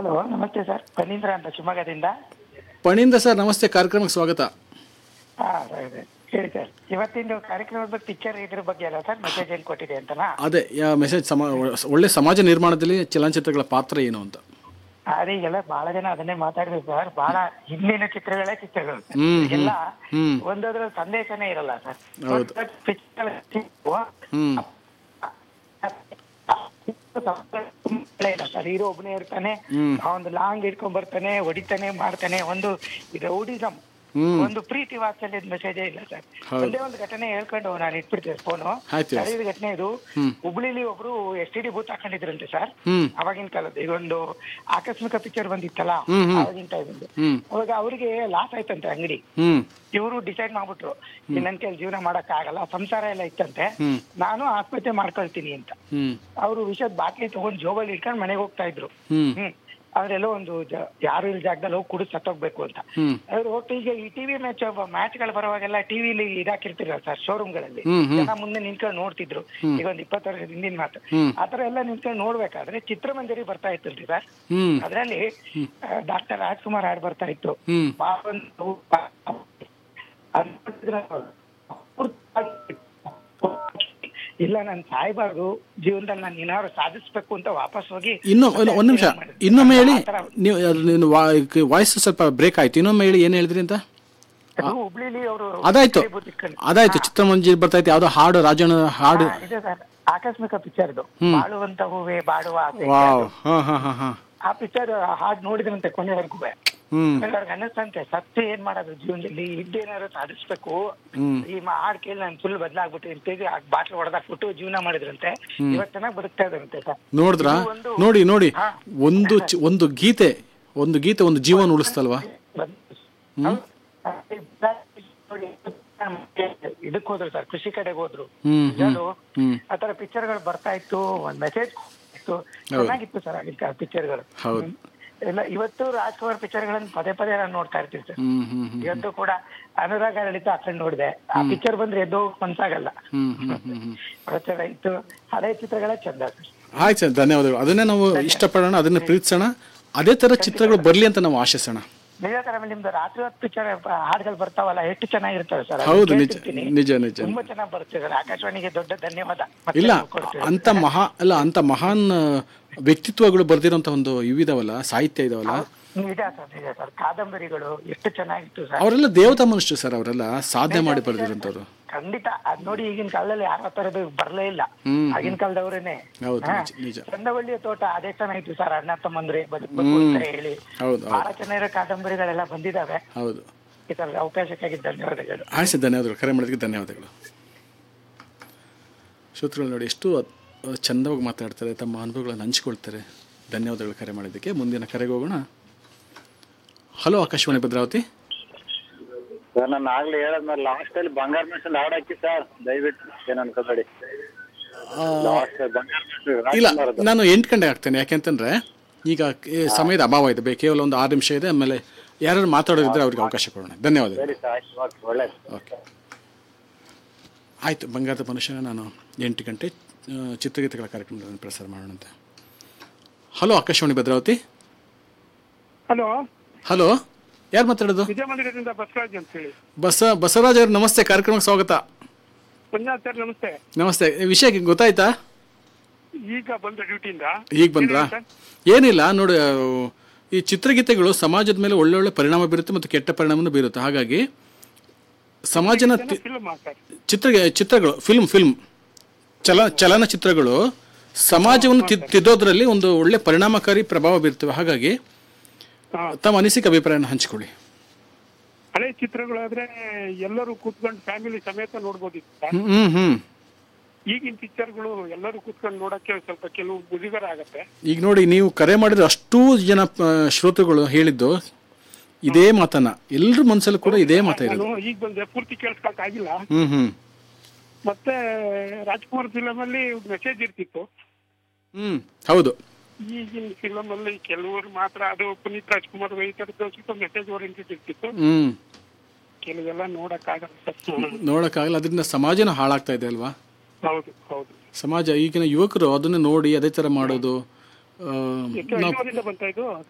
Hello ನಮಸ್ತೆ sir Phanindra ಅಂತ ಶಿವಮೊಗ್ಗದಿಂದ ಪಣಿಂದ ಸರ್ ನಮಸ್ತೆ ಕಾರ್ಯಕ್ರಮಕ್ಕೆ ಸ್ವಾಗತ ಹಾ ಸರಿ ಹೇಳಿ ಸರ್ ಇವತ್ತಿಂದು ಕಾರ್ಯಕ್ರಮದ ಬಗ್ಗೆ ಪಿಕ್ಚರ್ ಇದ್ರ ಬಗ್ಗೆ ಅಲ್ಲ ಸರ್ ಮೆಸೇಜ್ ಏನು ಕೊಟ್ಟಿದೆ ಅಂತನಾ ಅದೇ ಯಾ ಮೆಸೇಜ್ ಸಮ ಒಳ್ಳೆ ಸಮಾಜ ನಿರ್ಮಾಣದಲ್ಲಿ ಚಲನಚಿತ್ರಗಳ ಪಾತ್ರ ಏನು ಅಂತ ಅದೇ ಈಗೆಲ್ಲ ಬಹಳ ಜನ ಅದನ್ನೇ ಮಾತಾಡಿದ್ರು ಸರ್ ಬಹಳ ಹಿಂದಿನ ಚಿತ್ರಗಳೇ ಚಿತ್ರಗಳು ಸರ್. ಹ್ಮ್, ಎಲ್ಲ ಹ್ಮ್. ಒಂದದ್ರ ಸಂದೇಶನೇ ಇರಲ್ಲ ಸರ್ ಹೌದು. ಪಿಕ್ಚರ್ ಹ್ಮ್ ಇಲ್ಲ ಸರ್ ಹೀರೋ ಒಬ್ಬನೇ ಇರ್ತಾನೆ ಒಂದು ಲಾಂಗ್ ಇಟ್ಕೊಂಡ್ ಬರ್ತಾನೆ ಹೊಡಿತಾನೆ ಮಾಡ್ತಾನೆ ಒಂದು ರೌಡಿಸಮ್ ಹ್ಮ್. ಒಂದು ಪ್ರೀತಿ ವಾತ್ಸಲ್ಯದ ಮೆಸೇಜೇ ಇಲ್ಲ ಸರ್ ಹೌದು. ಒಂದೇ ಒಂದು ಘಟನೆ ಹೇಳ್ಕೊಂಡು ನಾನು ಇಟ್ಬಿಡ್ತೇನೆ ಫೋನು ಆಯ್ತು. ನಡೆದ ಘಟನೆ ಇದು ಹುಬ್ಳಿಲಿ ಒಬ್ರು ಎಸ್ ಟಿ ಡಿ ಬೂತ್ ಹಾಕೊಂಡಿದ್ರಂತೆ ಸರ್ ಹ್ಮ್. ಅವಾಗಿನ ಕಾಲದ ಇದೊಂದು ಆಕಸ್ಮಿಕ ಪಿಕ್ಚರ್ ಬಂದಿತ್ತಲ್ಲ ಹ್ಮ್, ಹ್ಮ್. ಅವಾಗಿನ ಟೈಮಿಂದ ಹ್ಮ್. ಅವಾಗ ಅವರಿಗೆ ಲಾಸ್ ಆಯ್ತಂತೆ ಅಂಗಡಿ ಹ್ಮ್ ಇವರು ಡಿಸೈಡ್ ಮಾಡ್ಬಿಟ್ರು ನನ್ ಕೈಲಿ ಜೀವನ ಮಾಡಕ್ ಆಗಲ್ಲ ಸಂಸಾರ ಎಲ್ಲ ಇತ್ತಂತೆ ನಾನು ಆತ್ಮಹತ್ಯೆ ಮಾಡ್ಕೊಳ್ತೀನಿ ಅಂತ ಹ್ಮ್ ಅವರು ವಿಷದ ಬಾಟ್ಲಿ ತಗೊಂಡ್ ಜೋಬಲ್ಲಿ ಇಟ್ಕೊಂಡು ಮನೆಗೆ ಹೋಗ್ತಾ ಇದ್ರು ಹ್ಮ್ ಹ್ಮ್ ಅವ್ರೆಲ್ಲೋ ಒಂದು ಜ- ಯಾರು ಇಲ್ಲ ಜಾಗದಲ್ಲಿ ಹೋಗಿ ಕುಡಿದು ಸತ್ತೋಗ್ಬೇಕು ಅಂತ ಹ್ಮ್. ಅವ್ರು ಹೋಗ್ತಾ ಈಗ ಈ ಟಿವಿ ಮ್ಯಾಚ್ ಮ್ಯಾಚ್ ಗಳು ಬರುವಾಗೆಲ್ಲ ಟಿವಿಲಿ ಇದಾಕಿರ್ತಿರ ಸರ್ ಶೋರೂಮ್ ಗಳಲ್ಲಿ ಹ್ಮ್, ಹ್ಮ್. ಜನ ಮುಂದೆ ನಿಂತ್ಕೊಂಡು ನೋಡ್ತಿದ್ರು ಈಗ ಒಂದ್ ಇಪ್ಪತ್ತು ವರ್ಷದ ಹಿಂದಿನ ಮಾತು ಆತರ ಎಲ್ಲ ನಿಂತ್ಕೊಂಡು ನೋಡ್ಬೇಕಾದ್ರೆ ಚಿತ್ರಮಂದಿರಿ ಬರ್ತಾ ಇತ್ತಲ್ರಿ ಸರ್ ಹ್ಮ್ ಅದ್ರಲ್ಲಿ ಡಾಕ್ಟರ್ ರಾಜ್ಕುಮಾರ್ ಹಾಡ್ ಬರ್ತಾ ಇತ್ತು ಹ್ಮ್. ಪಾಪಂದು ಪಾಪ. ಅದ್ ನೋಡಿದ್ರೆ ಇಲ್ಲ ನಾನು ಸಾಯ್ಬಾರ್ದು ಜೀವನದಲ್ಲಿ ನಾನು ಏನಾದ್ರು ಸಾಧಿಸ್ಬೇಕು ಅಂತ ವಾಪಸ್ ಹೋಗಿ ಇನ್ನು ಒಂದು ಒಂದು ನಿಮಿಷ ಇನ್ನೊಮ್ಮೆ ಹೇಳಿ ಆ ಥರ ನೀವು ಅದು ನೀನು ವಾಯ್ಸ್ ಸ್ವಲ್ಪ ಬ್ರೇಕ್ ಆಯ್ತು ಇನ್ನೊಮ್ಮೆ ಹೇಳಿ ಏನು ಹೇಳಿದ್ರಿ ಅಂತ ಅದು ಹುಬ್ಳಿಲಿ ಅವರು ಅದಾಯ್ತು ಅದಾಯ್ತು ಚಿತ್ರಮಂಜಿ ಬರ್ತೈತೆ ಯಾವ್ದೋ ಹಾಡು ರಾಜಣ್ಣ ಹಾಡು ಇದೆ ಸರ್ ಆಕಸ್ಮಿಕ ಪಿಕ್ಚರ್ ಇದು ಬಾಳುವಂತ ಹೂವೆ ಬಾಡುವ ಆಸೆ ವಾವ್ ಹಾ ಹಾ ಹಾ ಹಾ ಆ ಪಿಕ್ಚರ್ ಹಾಡ್ ನೋಡಿದ್ರಂತೆ ಕೊನೆವರೆಗೂ ಹ್ಮ್ ಅವ್ರಿಗೆ ಅನ್ನಿಸ್ತಂತೆ ಸತ್ಯ ಏನ್ ಮಾಡೋದು ಜೀವನದಲ್ಲಿ ಇದ್ದೇನಾದ್ರು ಸಾಧಿಸ್ಬೇಕು ಈ ಮಾ- ಹಾಡ್ ಕೇಳಿ ನಾನು ಫುಲ್ ಬದಲಾಗ್ಬಿಟ್ಟು ಆ ಬಾಟ್ಲ್ ಹೊಡೆದಾಕ್ಬಿಟ್ಟು ಜೀವನ ಮಾಡಿದ್ರಂತೆ ಇವತ್ತು ಚೆನ್ನಾಗಿ ಬದುಕ್ತಾ ಇದ್ರಂತೆ ಸರ್ ನೋಡಿದ್ರಾ ಇದು ಒಂದು- ನೋಡಿ ನೋಡಿ ಹಾ. ಒಂದು ಚಿ- ಒಂದು ಗೀತೆ ಒಂದು ಗೀತೆ ಒಂದು ಜೀವನ ಉಳಿಸ್ತಲ್ವಾ ಇದಕ್ ಹೋದ್ರು ಸರ್ ಕೃಷಿ ಕಡೆಗೆ ಹೋದ್ರು ಹ್ಮ್, ಹ್ಮ್, ನಿಜಾಲು ಹ್ಮ್. ಆತರ ಪಿಕ್ಚರ್ಗಳು ಬರ್ತಾ ಇತ್ತು ಒಂದ್ ಮೆಸೇಜ್ ಇತ್ತು ಚೆನ್ನಾಗಿತ್ತು ಸರ್ ಆಗಿನ ಪಿಕ್ಚರ್ಗಳು ಹೌದು. ಇಲ್ಲ ಇವತ್ತು ರಾಜ್ಕುಮಾರ್ ಪಿಕ್ಚರ್ಗಳನ್ನ ಪದೇ ಪದೇ ನಾನು ನೋಡ್ತಾ ಇರ್ತೀನಿ ಸರ್ ಹ್ಮ್ ಹ್ಮ್ ಹ್ಮ್ ಇವತ್ತು ಕೂಡ ಅನುರಾಗ ಲಲಿತ ಹಾಕೊಂಡು ನೋಡಿದೆ ಆ ಪಿಕ್ಚರ್ ಬಂದ್ರೆ ಎದ್ದು ಹೋಗಕ್ ಮನ್ಸಾಗಲ್ಲ ಹ್ಮ್ ಹ್ಮ್ ಹ್ಮ್ ಹ್ಮ್ ಪ್ರಚಾರ ಇತ್ತು ಹಳೆ ಚಿತ್ರಗಳೇ ಚಂದ ಸರ್ ಆಯ್ತು ಸರ್ ಧನ್ಯವಾದಗಳು ಅದನ್ನೇ ನಾವು ಇಷ್ಟಪಡೋಣ ಅದನ್ನ ಪ್ರೀತಿಸೋಣ ಅದೇ ತರ ಚಿತ್ರಗಳು ಬರ್ಲಿ ಅಂತ ನಾವು ಆಶಿಸೋಣ ನಿಜ ಸರ್ ಆಮೇಲೆ ನಿಮ್ದು ರಾತ್ರಿ ಹೊತ್ತು ಪಿಕ್ಚರ್ ಹಾಡುಗಳು ಬರ್ತಾವಲ್ಲ ಎಷ್ಟು ಚೆನ್ನಾಗಿರ್ತವೆ ಸರ್ ಅದನ್ನ ಹೌದು ನಿಜ ಕೇಳ್ತಿರ್ತೀನಿ. ನಿಜ ನಿಜ ತುಂಬಾ ಚೆನ್ನಾಗಿ ಬರುತ್ತೆ ಸರ್ ಆಕಾಶವಾಣಿಗೆ ದೊಡ್ಡ ಧನ್ಯವಾದ ಮತ್ತೆ ಇಲ್ಲ ನಾವು ಕೊಡ್ತೀವಿ. ಅಂತ ಮಹಾ ಅಲ್ಲ ಅಂತ ಮಹಾನ್ ಆ, ವ್ಯಕ್ತಿತ್ವಗಳು ಬರ್ದಿರೋಂಥ ಒಂದು ಇವಿದಾವಲ್ಲ ಸಾಹಿತ್ಯ ಇದಾವಲ್ಲ ನಿಜ ಸರ್ ನಿಜ ಸರ್ ಕಾದಂಬರಿಗಳು ಎಷ್ಟು ಚೆನ್ನಾಗಿತ್ತು ಸರ್ ಅವರೆಲ್ಲ ದೇವತಾ ಮನುಷ್ಯರು ಸರ್ ಅವರೆಲ್ಲ ಸಾಧನೆ ಮಾಡಿ ಬರ್ದಿರೋಂಥವ್ರು ಖಂಡಿತ ಅದ್ ನೋಡಿ ಈಗಿನ ಕಾಲದಲ್ಲಿ ಯಾರ ತರದು ಬರ್ಲೇ ಇಲ್ಲ ಆಗಿನ ಕಾಲದವ್ರೇನೆ ಹೌದು ಹಾ. ನಿಜ ನಿಜ ಚಂದವಳ್ಳಿಯ ತೋಟ ಅದೇ ಚೆನ್ನಾಗಿತ್ತು ಸರ್ ಅಣ್ಣ ತಮ್ಮಂದ್ರೆ ಬದುಕಬೇಕು ಅಂತ ಹೇಳಿ ಹೌದು ಬಹಳ ಹೌದು ಚೆನ್ನಾಗಿರೋ ಕಾದಂಬರಿಗಳೆಲ್ಲ ಬಂದಿದಾವೆ ಹೌದು ಈ ತರ ಅವಕಾಶಕ್ಕಾಗಿ ಧನ್ಯವಾದಗಳು ಆಯ್ತು ಸರ್ ಧನ್ಯವಾದಗಳು ಕರೆ ಮಾಡೋದಕ್ಕೆ ಧನ್ಯವಾದಗಳು ಶ್ರೋತೃಗಳು ನೋಡಿ ಎಷ್ಟು ಅದ್- ಚಂದವಾಗಿ ಮಾತಾಡ್ತಾರೆ ತಮ್ಮ ಅನುಭವಗಳನ್ನು ಹಂಚ್ಕೊಳ್ತಾರೆ ಧನ್ಯವಾದಗಳು ಕರೆ ಮಾಡಿದ್ದಕ್ಕೆ ಮುಂದಿನ ಕರೆಗೆ ಹೋಗೋಣ ಹಲೋ ಆಕಾಶವಾಣಿ ಭದ್ರಾವತಿ ಸರ್ ನಾನು ಆಗ್ಲೇ ಹೇಳದ್ಮೇಲೆ ಲಾಸ್ಟ್ ಅಲ್ಲಿ ಬಂಗಾರ ಮಿಷನ್ ಹಾಡ್ ಹಾಕಿ ಸರ್ ದಯವಿಟ್ಟು ಏನ್ ಅನ್ಕೋಬೇಡಿ ಲಾಸ್ಟ್ ಬಂಗಾರ ಮಿಷನ್ ಇಲ್ಲ ನಾನು ಎಂಟು ಗಂಟೆ ಆಗ್ತೇನೆ ಯಾಕೆಂತಂದ್ರೆ ಈಗ ಈ ಸಮಯದ ಅಭಾವ ಇದೆ ಬೇ ಕೇವಲ ಒಂದು ಆರು ನಿಮಿಷ ಇದೆ ಆಮೇಲೆ ಯಾರು ಮಾತಾಡೋದಿದ್ರೆ ಅವ್ರಿಗೆ ಅವಕಾಶ ಕೊಡೋಣ ಧನ್ಯವಾದಗಳು ಸರಿ ಸರ್ ಆಯ್ತು ಓಕೆ ಒಳ್ಳೇದು ಓಕೆ ಆಯಿತು ಬಂಗಾರದ ಮನುಷ್ಯನ ನಾನು ಎಂಟು ಗಂಟೆ ಆ, ಚಿತ್ರಗೀತೆಗಳ ಕಾರ್ಯಕ್ರಮಗಳನ್ನು ಪ್ರಸಾರ ಮಾಡೋಣಂತೆ hello Akashvani Bhadravathi hello hello ಯಾರು ಮಾತಾಡೋದು ವಿದ್ಯಾಮಂದಿರದಿಂದ ಬಸವರಾಜ್ ಅಂತ ಹೇಳಿ ಬಸ ಬಸವರಾಜ್ ಅವ್ರು ನಮಸ್ತೆ ಕಾರ್ಯಕ್ರಮಕ್ಕೆ ಸ್ವಾಗತ ಮಂಜುನಾಥ್ ಸರ್ ನಮಸ್ತೆ ನಮಸ್ತೆ ವಿಷಯ ಗೊತ್ತಾಯ್ತಾ ಈಗ ಬಂದ ಡ್ಯೂಟಿಯಿಂದ ಈಗ ಬಂದ್ರಾ ಏನಿಲ್ಲ ನೋಡಿ ಆ, ಈ ಚಿತ್ರಗೀತೆಗಳು ಸಮಾಜದ ಮೇಲೆ ಒಳ್ಳೊಳ್ಳೆ ಪರಿಣಾಮ ಬೀರುತ್ತೆ ಮತ್ತು ಕೆಟ್ಟ ಪರಿಣಾಮನೂ ಬೀರುತ್ತೆ ಹಾಗಾಗಿ ಸಮಾಜನ ತಿ- ಫಿಲ್ಮ್ ಸರ್ ಚಿತ್ರ ಚಿತ್ರಗಳು ಫಿಲ್ಮ್ ಫಿಲ್ಮ್ ಚಲ ಚಲನಚಿತ್ರಗಳು ಸಮಾಜವನ್ನು ತಿ- ತಿದ್ದೋದ್ರಲ್ಲಿ ಒಂದು ಒಳ್ಳೆ ಪರಿಣಾಮಕಾರಿ ಪ್ರಭಾವ ಬೀರ್ತವೆ ಹಾಗಾಗಿ ಹಾ. ತಮ್ಮ ಅನಿಸಿಕೆ ಅಭಿಪ್ರಾಯನ ಹಂಚಿಕೊಳ್ಳಿ ಹಳೆ ಚಿತ್ರಗಳಾದ್ರೆ ಎಲ್ಲರೂ ಕೂತ್ಕೊಂಡು ಫ್ಯಾಮಿಲಿ ಸಮೇತ ನೋಡ್ಬೋದಿತ್ತು ಸರ್ ಹ್ಮ್ ಹ್ಮ್ ಹ್ಮ್ ಈಗಿನ ಪಿಕ್ಚರ್ಗಳು ಎಲ್ಲರೂ ಕೂತ್ಕೊಂಡು ನೋಡಕ್ಕೆ ಸ್ವಲ್ಪ ಕೆಲವು ಮುಜುಗರ ಆಗತ್ತೆ ಈಗ ನೋಡಿ ನೀವು ಕರೆ ಮಾಡಿದ್ರೆ ಅಷ್ಟೂ ಜನ ಆ, ಶ್ರೋತೃಗಳು ಹೇಳಿದ್ದು ಇದೇ ಮಾತನ್ನ ಎಲ್ಲರ ಮನಸ್ಸಲ್ಲೂ ಕೂಡ ಇದೇ ಮಾತ ಇರೋದು ನಾನು ಈಗ ಬಂದೆ ಪೂರ್ತಿ ಕೇಳಿಸ್ಕೊಳಕ್ ಆಗಿಲ್ಲ ಹ್ಮ್ ಹ್ಮ್ ಮತ್ತೆ ರಾಜ್ಕುಮಾರ್ ಫಿಲಮ್ ಅಲ್ಲಿ ಮೆಸೇಜ್ ಇರ್ತಿತ್ತು ಹ್ಮ್ ಹೌದು ಈಗಿನ ಫಿಲಮ್ ಅಲ್ಲಿ ಕೆಲವರು ಮಾತ್ರ ಅದು ಪುನೀತ್ ರಾಜ್ಕುಮಾರ್ ಈ ತರದ್ದು ಸ್ವಲ್ಪ ಮೆಸೇಜ್ ಓರಿಯೆಂಟೆಡ್ ಇರ್ತಿತ್ತು ಹ್ಮ್ ಕೆಲವೆಲ್ಲ ನೋಡಕ್ ಆಗಲ್ಲ ನೋಡೋಕ್ಕಾಗಲ್ಲ ಅದರಿಂದ ಸಮಾಜನ ಹಾಳಾಗ್ತಾ ಇದೆ ಅಲ್ವಾ ಹೌದು ಹೌದು ಸಮಾಜ ಈಗಿನ ಯುವಕರು ಅದನ್ನ ನೋಡಿ ಅದೇ ಥರ ಮಾಡೋದು ಆ, ಎಷ್ಟು ನಾವು ಐದುವರೆಯಿಂದ ಬಂತ ಇದು